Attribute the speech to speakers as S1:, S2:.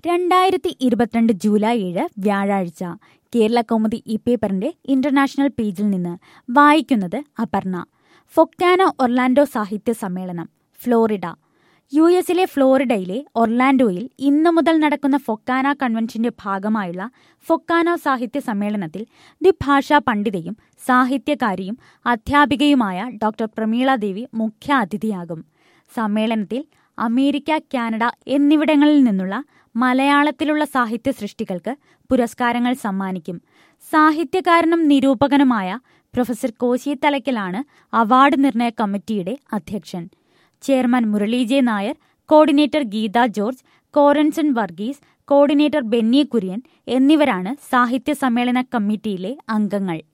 S1: രണ്ടായിരത്തി ഇരുപത്തിരണ്ട് ജൂലൈ ഏഴ് വ്യാഴാഴ്ച കേരള കൗമുദി ഈ പേപ്പറിന്റെ ഇന്റർനാഷണൽ പേജിൽ നിന്ന് വായിക്കുന്നത് അപർണ ഫൊക്കാനോ ഒർലാൻഡോ സാഹിത്യ സമ്മേളനം ഫ്ലോറിഡ യു എസിലെ ഫ്ലോറിഡയിലെ ഒർലാൻഡോയിൽ ഇന്നു മുതൽ നടക്കുന്ന ഫൊക്കാന കൺവെൻഷന്റെ ഭാഗമായുള്ള ഫൊക്കാനോ സാഹിത്യ സമ്മേളനത്തിൽ ദ്വിഭാഷാ പണ്ഡിതയും സാഹിത്യകാരിയും അധ്യാപികയുമായ ഡോക്ടർ പ്രമീള ദേവി മുഖ്യ അതിഥിയാകും സമ്മേളനത്തിൽ അമേരിക്ക കാനഡ എന്നിവിടങ്ങളിൽ നിന്നുള്ള മലയാളത്തിലുള്ള സാഹിത്യ സൃഷ്ടികൾക്ക് പുരസ്കാരങ്ങൾ സമ്മാനിക്കും സാഹിത്യകാരനും നിരൂപകനുമായ പ്രൊഫസർ കോശി തലയ്ക്കലാണ് അവാർഡ് നിർണയ കമ്മിറ്റിയുടെ അധ്യക്ഷൻ chairman Murali J Nair coordinator Geetha George Koranson Varghese coordinator Benny Kurian എന്നിവരാണ് സാഹിത്യ സമ്മേളന കമ്മിറ്റിയിലെ അംഗങ്ങൾ